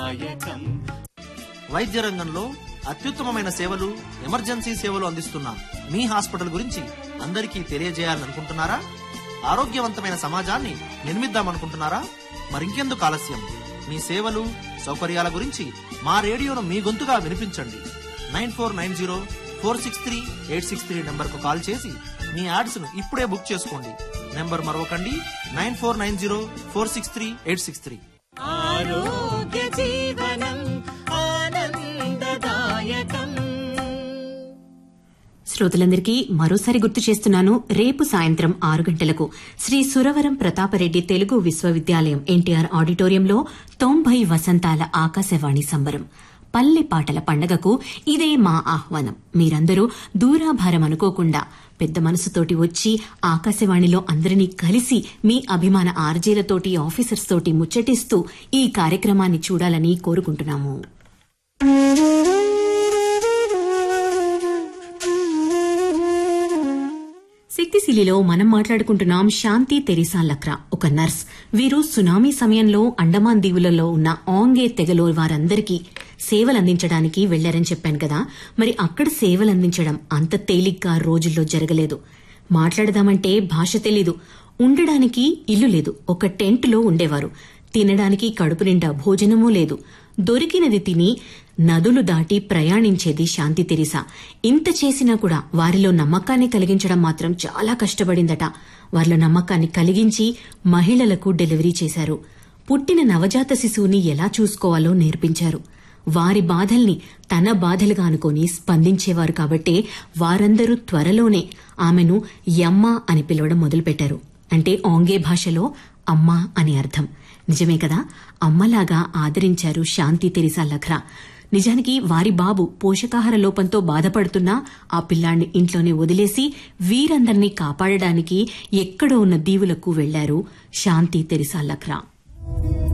ఆనందదాయకం వైద్య రంగంలో అత్యుత్తమమైన సేవలు ఎమర్జెన్సీ సేవలు అందిస్తున్న మీ హాస్పిటల్ గురించి అందరికీ తెలియజేయాలని అనుకుంటున్నారా ఆరోగ్యవంతమైన సమాజాన్ని నిర్మిద్దామనుకుంటున్నారా మరింకెందుకు ఆలస్యం మీ సేవలు సౌకర్యాల గురించి మా రేడియోను మీ గొంతుగా వినిపించండి nine four nine zero four six three eight six three నెంబర్కు కాల్ చేసి మీ యాడ్స్ను ఇప్పుడే బుక్ చేసుకోండి నెంబర్ మరొకండి nine four nine zero four six three eight six three ఆరోగ్య జీవనం ఆనందదాయకం శ్రోతలందరికీ మరోసారి గుర్తు చేస్తున్నాను రేపు సాయంత్రం ఆరు గంటలకు శ్రీ సురవరం ప్రతాపరెడ్డి తెలుగు విశ్వవిద్యాలయం ఎన్టీఆర్ ఆడిటోరియంలో తొంభై వసంతాల ఆకాశవాణి సంబరం పల్లె పాటల పండగకు ఇదే మా ఆహ్వానం మీరందరూ దూరాభారం అనుకోకుండా పెద్ద మనసుతోటి వచ్చి ఆకాశవాణిలో అందరినీ కలిసి మీ అభిమాన ఆర్జీలతోటి ఆఫీసర్స్ తోటి ముచ్చటిస్తూ ఈ కార్యక్రమాన్ని చూడాలని కోరుకుంటున్నాము శక్తిశీలిలో మనం మాట్లాడుకుంటున్నాం శాంతి తెరిసా లక్రా ఒక నర్స్ వీరు సునామీ సమయంలో అండమాన్ దీవులలో ఉన్న ఆంగే తెగలో వారందరికీ సేవలందించడానికి వెళ్లారని చెప్పాను కదా మరి అక్కడ సేవలందించడం అంత తేలిగ్గా రోజుల్లో జరగలేదు మాట్లాడదామంటే భాష తెలీదు ఉండడానికి ఇల్లు లేదు ఒక టెంట్లో ఉండేవారు తినడానికి కడుపు నిండా భోజనమూ లేదు దొరికినది తిని నదులు దాటి ప్రయాణించేది శాంతి తెరిసా ఇంత చేసినా కూడా వారిలో నమ్మకాన్ని కలిగించడం మాత్రం చాలా కష్టపడిందట వారిలో నమ్మకాన్ని కలిగించి మహిళలకు డెలివరీ చేశారు పుట్టిన నవజాత శిశువుని ఎలా చూసుకోవాలో నేర్పించారు వారి బాధల్ని తన బాధలుగా అనుకొని స్పందించేవారు కాబట్టే వారందరూ త్వరలోనే ఆమెను యమ్మ అని పిలవడం మొదలుపెట్టారు అంటే ఆంగే భాషలో అమ్మ అని అర్థం నిజమే కదా అమ్మలాగా ఆదరించారు శాంతి తెరిసా లఖ్రా నిజానికి వారి బాబు పోషకాహార లోపంతో బాధపడుతున్నా ఆ పిల్లాన్ని ఇంట్లోనే వదిలేసి వీరందర్నీ కాపాడడానికి ఎక్కడో ఉన్న దీవులకు వెళ్లారు శాంతి తెరిసా లఖ్రా